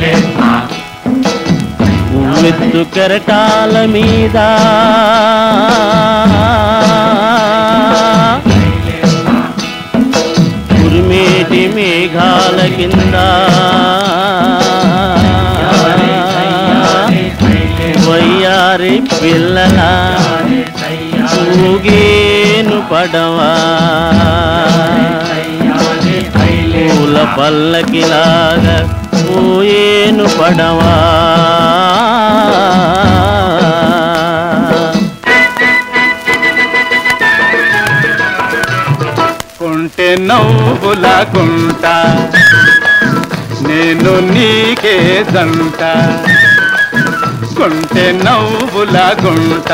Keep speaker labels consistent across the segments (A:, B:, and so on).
A: ఉవ్వెత్తు కెరటాల మీద ఉరిమేటి మేఘాల కింద వయ్యారి పిల్లల ఊగేను పడవా పూల పల్లకిలాగా ఊయేను పడవా
B: కొంటె నవ్వుల గుంట నేను నీకే దంట కొంటె నవ్వుల గుంట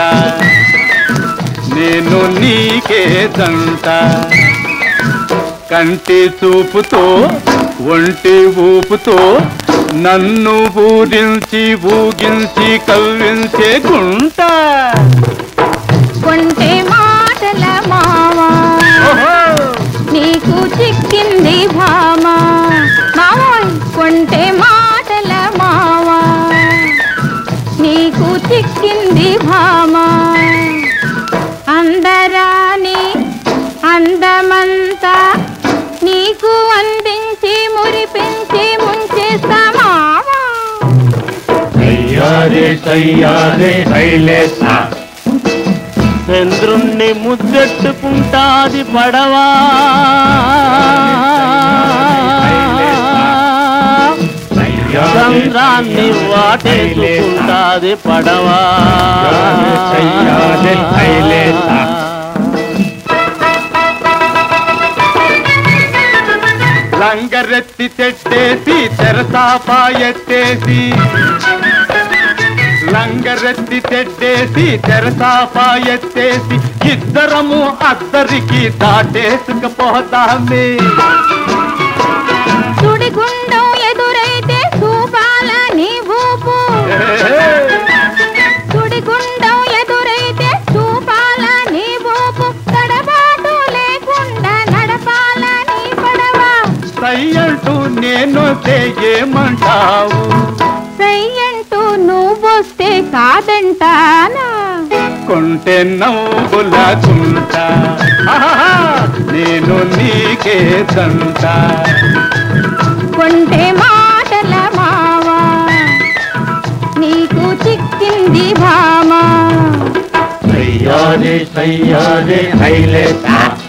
B: నేను నీకే దంట కంటి చూపుతో ఒంటి ఊపుతో నన్ను ఊరించి ఊగించి కవ్వించే గుంట
C: కొంటే మాటల మావా
B: ఓహో!
C: నీకు చిక్కింది భామా మావోయ్ కొంటే మాటల మావా నీకు చిక్కింది భామా అందరాని అందమంతా నీకు అందించి మురిపించి ముంచేస్తా మావా
D: సయ్యారే సయ్యారే శైలేశ
A: చంద్రుణ్ణి ముద్దెట్టుకుంటాది పడవా చంద్రాన్ని వాటేసుకుంటాది పడవా
D: సయ్యారే శైలేశ
B: లంగరెత్తి చెట్టేసి తెరసాపా ఎత్తేసి లంగరెత్తి చెట్టేసి తెరసాపా ఎత్తేసి ఇద్దరము అద్దరికి దాటేసుకపోతామే
C: సుడిగుండం ఎదురైతే చూపాల నీ ఊపు సుడిగుండం ఎదురైతే చూపాల నీ ఊపు తడబాటు లేకుండా నడపాల నీ పడవ
B: సయ్యంటూ నేను ఏమంటావు
C: సయ్యంటూ నువ్వొస్తే కాదంటానా
B: కొంటె నవ్వుల గుంట ఆహాహా, నేను నీకే దంట
C: కొంటే మాటల మావా నీకు చిక్కింది భామా
D: సయ్యారే సయ్యారే శైలేశ